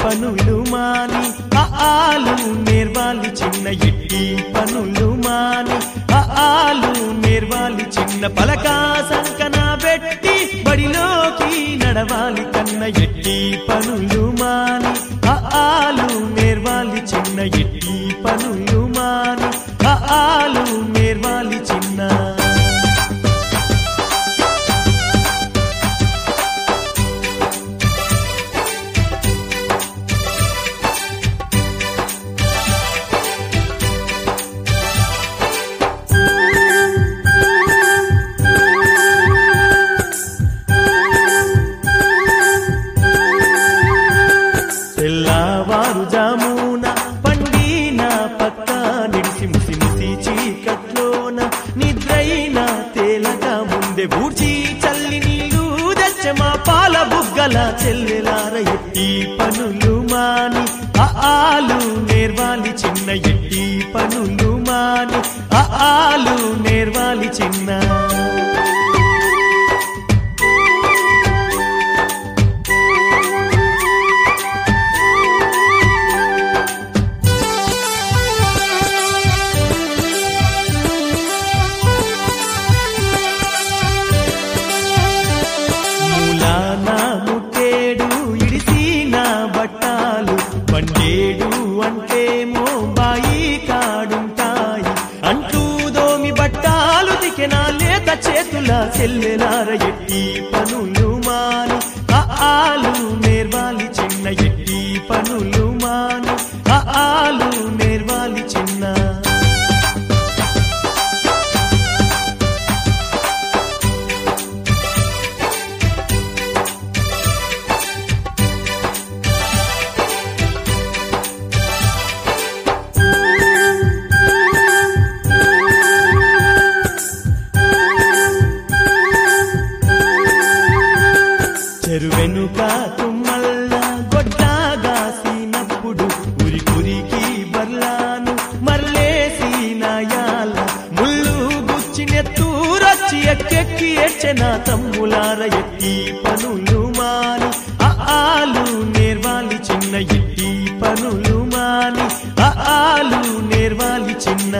పనులు మాని ఆ ఆలు నేర్వాలి చిన్న ఎట్టి పనులు మాని ఆ ఆలు నేర్వాలి చిన్న పలకా సంకన పెట్టి బడిలోకి నడవాలి కన్న ఎట్టి పనులు మాని ఆ ఆలు నేర్వాలి చిన్న ఎట్టి పనులు మాని ఆ ఆలు నేర్వాలి చిన్న తెల్లవారు జామున పండిన పక్క నిడిసి ముసి ముసి చీకట్లోన నిద్రైన తేలక ముందే బూడ్చి చల్లి నీళ్ళు తెచ్చ మా పాల బుగ్గల చెల్లెలార ఎట్టి పనులు మాని ఆ ఆలు నేర్వాలి చిన్న ఎట్టి పనులు మాని ఆ ఆలు నేర్వాలి చిన్న మూలాన ముట్టేడు ఇడిసిన బట్టాలు పండేడు అంటేమో బాయి కాడుంటాయి అంటూ దోమి బట్టాలు దికెన లేత చేతుల చెల్లెలార ఎట్టి పనులు మాని ఆ ఆలు నేర్వాలి చిన్న ఎట్టి పనులు మాని ఆ ఆలు నేర్వాలి చిన్న చెరువెనుక తుమ్మల్ల గొడ్డాగాసినప్పుడు ఉరి కురికి బర్లాను మర్లేసి నాయాల ముళ్ళు గుచ్చినెత్తూరొచ్చి ఎక్కెక్కి ఎచ్చెన తమ్ములార ఎట్టి పనులు మాని ఆ ఆలు నేర్వాలి చిన్న ఎట్టి పనులు మాని ఆ ఆలు నేర్వాలి చిన్న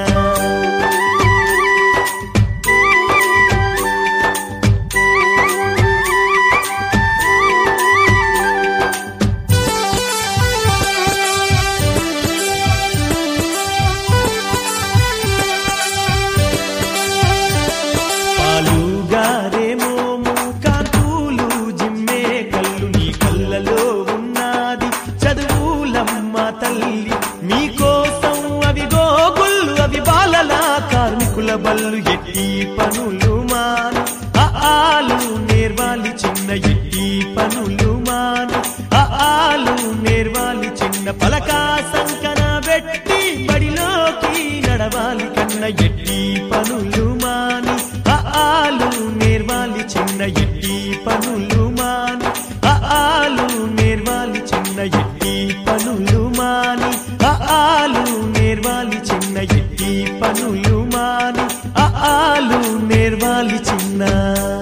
పాలుగారేమో కాకులు జిమ్మే కళ్ళు నీ కళ్ళలో ఉన్నది చదువులమ్మ తల్లి మీకోసం అవి గోగుళ్ళు అవి బాలల కార్మికుల బళ్ళు ఎట్టి పనులు మాను ఆ ఆలు నేర్వాలి చిన్న ఎట్టి పనులు మాను ఆ ఆలు నేర్వాలి చిన్న పలకా సంకన పెట్టి బడిలోకి నడవాలి కన్న ఎట్టి పనులు మాని ఆ ఆలు నేర్వాలి చిన్న ఎట్టి పనులు మాని ఆ ఆలు నేర్వాలి చిన్న ఎట్టి పనులు మాని ఆ ఆలు నేర్వాలి చిన్న ఎట్టి పనులు మాని ఆ ఆలు నేర్వాలి చిన్న